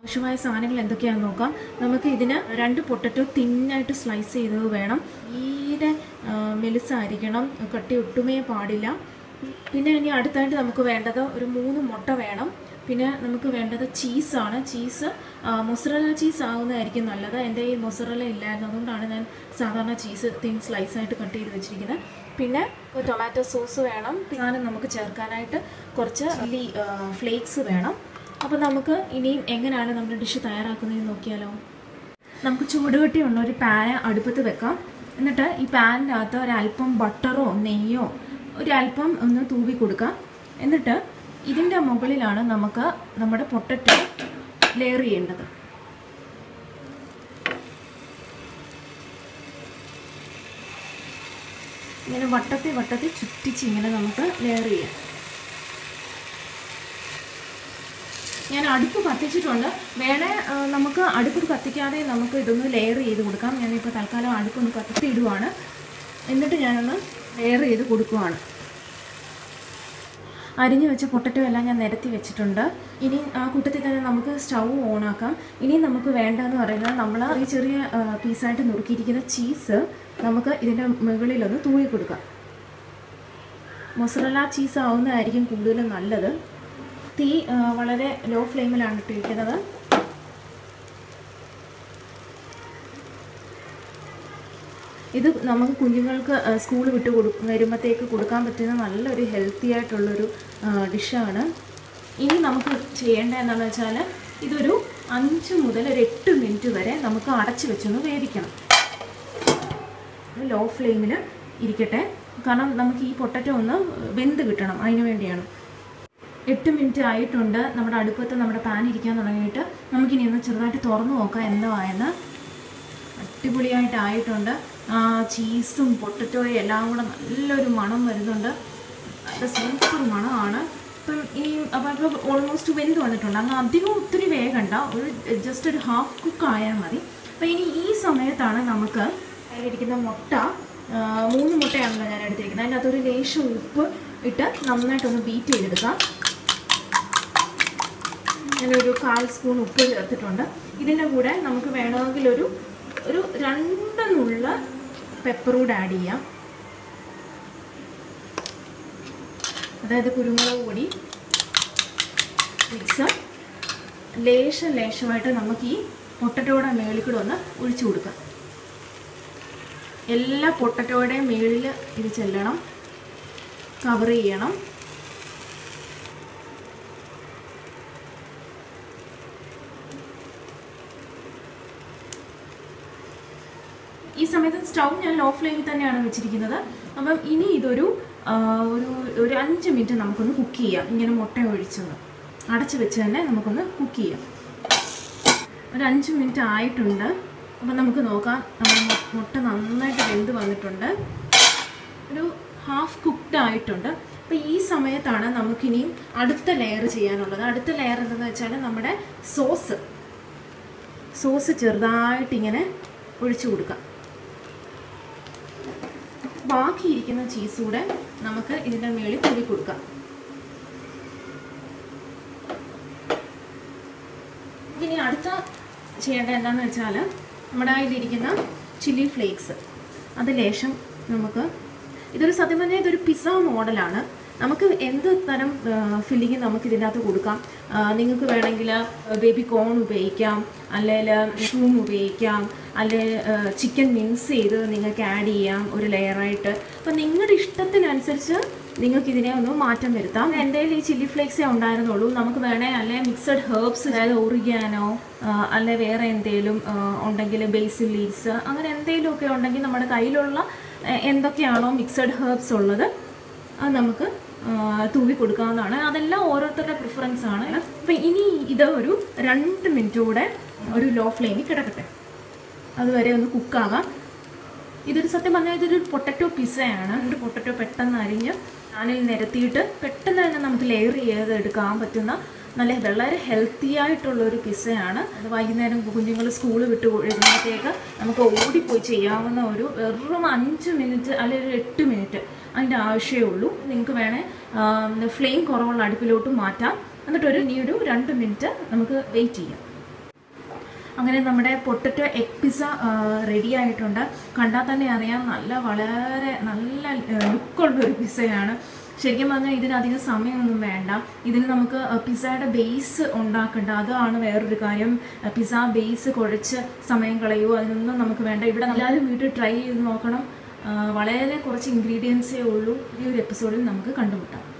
ആവശ്യമായ സാധനങ്ങൾ എന്തൊക്കെയാണെന്ന് നോക്കാം നമുക്ക് ഇതിന് രണ്ട് പൊട്ടറ്റോ തിന്നായിട്ട് സ്ലൈസ് ചെയ്തത് വേണം തീരെ ആ, മെലിസായിരിക്കണം കട്ടി ഒട്ടുമേ പാടില്ല പിന്നെ ഇനി അടുത്തായിട്ട് നമുക്ക് വേണ്ടത് ഒരു മൂന്ന് മുട്ട വേണം പിന്നെ നമുക്ക് വേണ്ടത് ചീസാണ് ചീസ് മൊസറല ചീസ് ആവുന്നതായിരിക്കും നല്ലത് എൻ്റെ ഈ മൊസറല ഇല്ലായിരുന്നു അതുകൊണ്ടാണ് ഞാൻ സാധാരണ ചീസ് തിൻ സ്ലൈസ് ആയിട്ട് കട്ട് ചെയ്ത് വെച്ചിരിക്കുന്നത് പിന്നെ ഒരു ടൊമാറ്റോ സോസ് വേണം പിന്നെ നമുക്ക് ചേർക്കാനായിട്ട് കുറച്ച് ചില്ലി ഫ്ലേക്സ് വേണം അപ്പോൾ നമുക്ക് ഇനിയും എങ്ങനെയാണ് നമ്മുടെ ഡിഷ് തയ്യാറാക്കുന്നതെന്ന് നോക്കിയാലോ നമുക്ക് ചൂടുകട്ടിയുള്ള ഒരു പാൻ അടുപ്പത്ത് വെക്കാം എന്നിട്ട് ഈ പാനിനകത്ത് ഒരല്പം ബട്ടറോ നെയ്യോ ഒരല്പം ഒന്ന് തൂവി കൊടുക്കാം എന്നിട്ട് ഇതിൻ്റെ മുകളിലാണ് നമുക്ക് നമ്മുടെ പൊട്ടറ്റോ ലെയർ ചെയ്യേണ്ടത് ഇങ്ങനെ വട്ടത്തിൽ വട്ടത്തിൽ ചുറ്റിച്ച് ഇങ്ങനെ നമുക്ക് ലെയർ ചെയ്യാം ഞാൻ അടുപ്പ് കത്തിച്ചിട്ടുണ്ട് വേണേ ആ, നമുക്ക് അടുപ്പ് കത്തിക്കാതെ നമുക്ക് ഇതൊന്ന് ലെയർ ചെയ്ത് കൊടുക്കാം ഞാനിപ്പോൾ തൽക്കാലം അടുപ്പൊന്ന് കത്തിച്ച് ഇടുവാണ് എന്നിട്ട് ഞാനൊന്ന് ലെയർ ചെയ്ത് കൊടുക്കുവാണ് അരിഞ്ഞു വെച്ച പൊട്ടറ്റോ എല്ലാം ഞാൻ നിരത്തി വെച്ചിട്ടുണ്ട് ഇനി ആ കൂട്ടത്തിൽ തന്നെ നമുക്ക് സ്റ്റൗ ഓണാക്കാം ഇനി നമുക്ക് വേണ്ടതെന്ന് പറയുന്നത് നമ്മൾ ഈ ചെറിയ ആ, പീസായിട്ട് നുറുക്കിയിരിക്കുന്ന ചീസ് നമുക്ക് ഇതിൻ്റെ മുകളിലൊന്ന് തൂവി കൊടുക്കാം മൊസറല ചീസ് ആവുന്നതായിരിക്കും കൂടുതലും നല്ലത് തീ ആ, വളരെ ലോ ഫ്ലെയിമിലാണ് ഇട്ടിരിക്കുന്നത് ഇത് നമുക്ക് കുഞ്ഞുങ്ങൾക്ക് സ്കൂൾ വിട്ട് കൊടു വരുമ്പോഴത്തേക്ക് കൊടുക്കാൻ പറ്റുന്ന നല്ലൊരു ഹെൽത്തി ആയിട്ടുള്ളൊരു ഡിഷാണ് ഇനി നമുക്ക് ചെയ്യേണ്ട എന്താണെന്ന് വെച്ചാൽ ഇതൊരു അഞ്ച് മുതൽ ഒരു എട്ട് മിനിറ്റ് വരെ നമുക്ക് അടച്ച് വെച്ചൊന്ന് വേവിക്കണം ലോ ഫ്ലെയിമിൽ ഇരിക്കട്ടെ കാരണം നമുക്ക് ഈ പൊട്ടറ്റോ ഒന്ന് വെന്ത് കിട്ടണം അതിന് വേണ്ടിയാണ് എട്ട് മിനിറ്റ് ആയിട്ടുണ്ട് നമ്മുടെ അടുപ്പത്ത് നമ്മുടെ പാൻ ഇരിക്കാൻ തുടങ്ങിയിട്ട് നമുക്കിനി ഒന്ന് ചെറുതായിട്ട് തുറന്നു നോക്കാം എന്തോ ആയെന്ന് അടിപൊളിയായിട്ട് ആയിട്ടുണ്ട് ആ ചീസും പൊട്ടറ്റോയും എല്ലാം കൂടെ നല്ലൊരു മണം വരുന്നുണ്ട് നല്ല സൂപ്പർ മണമാണ് ഇപ്പം ഇനി അപ്പോൾ ഇപ്പോൾ ഓൾമോസ്റ്റ് വെന്ത് വന്നിട്ടുണ്ട് അങ്ങ് അധികം ഒത്തിരി വേഗണ്ട ഒരു ജസ്റ്റ് ഒരു ഹാഫ് കുക്ക് ആയാൽ മതി അപ്പോൾ ഇനി ഈ സമയത്താണ് നമുക്ക് അതിലിരിക്കുന്ന മുട്ട ആ, മൂന്ന് മുട്ടയാണല്ലോ ഞാൻ എടുത്തിരിക്കുന്നത് അതിൻ്റെ അകത്തൊരു ലേശം ഉപ്പ് ഇട്ട് നന്നായിട്ടൊന്ന് ബീറ്റ് ചെയ്തെടുക്കാം ഞാനൊരു കാൽ സ്പൂൺ ഉപ്പ് ചേർത്തിട്ടുണ്ട് ഇതിൻ്റെ കൂടെ നമുക്ക് വേണമെങ്കിൽ ഒരു ഒരു രണ്ട് നുള്ള പെപ്പർ കൂടെ ആഡ് ചെയ്യാം അതായത് കുരുമുളക് പൊടി മിക്സ് ലേശം ലേശമായിട്ട് നമുക്ക് ഈ പൊട്ടറ്റോയുടെ മേളിൽ കൂടെ ഒന്ന് ഒഴിച്ചു കൊടുക്കാം എല്ലാ പൊട്ടറ്റോയുടെയും മേളിൽ ഇത് ചെല്ലണം കവർ ചെയ്യണം ഈ സമയത്ത് സ്റ്റൗ ഞാൻ ലോ ഫ്ലെയിമിൽ തന്നെയാണ് വെച്ചിരിക്കുന്നത് അപ്പം ഇനി ഇതൊരു ആ, ഒരു ഒരു അഞ്ച് മിനിറ്റ് നമുക്കൊന്ന് കുക്ക് ചെയ്യാം ഇങ്ങനെ മുട്ട ഒഴിച്ചൊന്ന് അടച്ച് വെച്ച് തന്നെ നമുക്കൊന്ന് കുക്ക് ചെയ്യാം ഒരു അഞ്ച് മിനിറ്റ് ആയിട്ടുണ്ട് അപ്പം നമുക്ക് നോക്കാം നമ്മുടെ മു- മുട്ട നന്നായിട്ട് വെന്ത് വന്നിട്ടുണ്ട് ഒരു ഹാഫ് കുക്ക്ഡ് ആയിട്ടുണ്ട് അപ്പോൾ ഈ സമയത്താണ് നമുക്കിനിയും അടുത്ത ലെയർ ചെയ്യാനുള്ളത് അടുത്ത ലെയർ എന്തെന്ന് വെച്ചാൽ നമ്മുടെ സോസ് സോസ് ചെറുതായിട്ടിങ്ങനെ ഒഴിച്ചു കൊടുക്കാം ബാക്കിയിരിക്കുന്ന ചീസ് കൂടെ നമുക്ക് ഇതിൻ്റെ മേളിൽ തൂവി കൊടുക്കാം ഇനി അടുത്ത ചെയ്യേണ്ട എന്താണെന്ന് വെച്ചാൽ നമ്മുടെ കയ്യിലിരിക്കുന്ന ചില്ലി ഫ്ലേക്സ് അത് ലേശം നമുക്ക് ഇതൊരു സത്യം പറഞ്ഞാൽ ഇതൊരു പിസ്സ മോഡലാണ് നമുക്ക് എന്ത് തരം ഫില്ലിങ് നമുക്ക് ഇതിൻ്റെ അകത്ത് കൊടുക്കാം ആ, നിങ്ങൾക്ക് വേണമെങ്കിൽ ബേബി കോൺ ഉപയോഗിക്കാം അല്ലെങ്കിൽ മഷ്റൂം ഉപയോഗിക്കാം അല്ലെങ്കിൽ ചിക്കൻ മിൻസ് ചെയ്ത് നിങ്ങൾക്ക് ആഡ് ചെയ്യാം ഒരു ലെയറായിട്ട് അപ്പം നിങ്ങളുടെ ഇഷ്ടത്തിനനുസരിച്ച് നിങ്ങൾക്ക് ഇതിനെ ഒന്ന് മാറ്റം വരുത്താം എൻ്റെ കയ്യിൽ ഈ ചില്ലി ഫ്ലേക്സേ ഉണ്ടായിരുന്നുള്ളൂ നമുക്ക് വേണേ അല്ലെ മിക്സഡ് ഹെർബ്സ് അതായത് ഒറിഗാനോ അല്ലെ വേറെ എന്തെങ്കിലും ഉണ്ടെങ്കിൽ ബേസിൽ ലീവ്സ് അങ്ങനെ എന്തെങ്കിലുമൊക്കെ ഉണ്ടെങ്കിൽ നമ്മുടെ കയ്യിലുള്ള ആ, എന്തൊക്കെയാണോ മിക്സഡ് ഹെർബ്സ് ഉള്ളത് അത് നമുക്ക് ആ, തൂവി കൊടുക്കാവുന്നതാണ് അതെല്ലാം ഓരോരുത്തരുടെ പ്രിഫറൻസ് ആണ് അപ്പം ഇനി ഇത് ഒരു രണ്ട് മിനിറ്റ് കൂടെ ഒരു ലോ ഫ്ലെയിമിൽ കിടക്കട്ടെ അതുവരെ ഒന്ന് കുക്കാകാം ഇതൊരു സത്യം പറഞ്ഞാൽ ഇതൊരു പൊട്ടറ്റോ പിസ്സയാണ് ഒരു പൊട്ടറ്റോ പെട്ടെന്ന് അരിഞ്ഞ് പാനിൽ നിരത്തിയിട്ട് പെട്ടെന്ന് തന്നെ നമുക്ക് ലെയർ ചെയ്ത് എടുക്കാൻ പറ്റുന്ന നല്ല വളരെ ഹെൽത്തി ആയിട്ടുള്ള ഒരു പിസ്സയാണ് അത് വൈകുന്നേരം കുഞ്ഞുങ്ങൾ സ്കൂൾ വിട്ട് വരുമ്പോഴത്തേക്ക് നമുക്ക് ഓടിപ്പോയി ചെയ്യാവുന്ന ഒരു വെറും അഞ്ച് മിനിറ്റ് അല്ലെങ്കിൽ ഒരു എട്ട് മിനിറ്റ് അതിൻ്റെ ആവശ്യമേ ഉള്ളൂ നിങ്ങൾക്ക് വേണേൽ ഫ്ലെയിം കുറവുള്ള അടുപ്പിലോട്ട് മാറ്റാം എന്നിട്ട് ഒരു ഇനി ഒരു രണ്ട് മിനിറ്റ് നമുക്ക് വെയിറ്റ് ചെയ്യാം അങ്ങനെ നമ്മുടെ പൊട്ടറ്റോ എഗ് പിസ്സ റെഡി ആയിട്ടുണ്ട് കണ്ടാൽ തന്നെ അറിയാം നല്ല വളരെ നല്ല ലുക്കുള്ള ഒരു പിസ്സയാണ് ശരിക്കും പറഞ്ഞാൽ ഇതിനധികം സമയമൊന്നും വേണ്ട ഇതിന് നമുക്ക് പിസ്സയുടെ ബേസ് ഉണ്ടാക്കണ്ട അതാണ് വേറൊരു കാര്യം പിസ്സ ബേസ് കുഴച്ച് സമയം കളയുമോ അതിനൊന്നും നമുക്ക് വേണ്ട ഇവിടെ എല്ലാവരും വീട്ടിൽ ട്രൈ ചെയ്ത് നോക്കണം ആ, വളരെ കുറച്ച് ഇൻഗ്രീഡിയൻസേ ഉള്ളൂ ഈ ഒരു എപ്പിസോഡിൽ നമുക്ക് കണ്ടുമുട്ടാം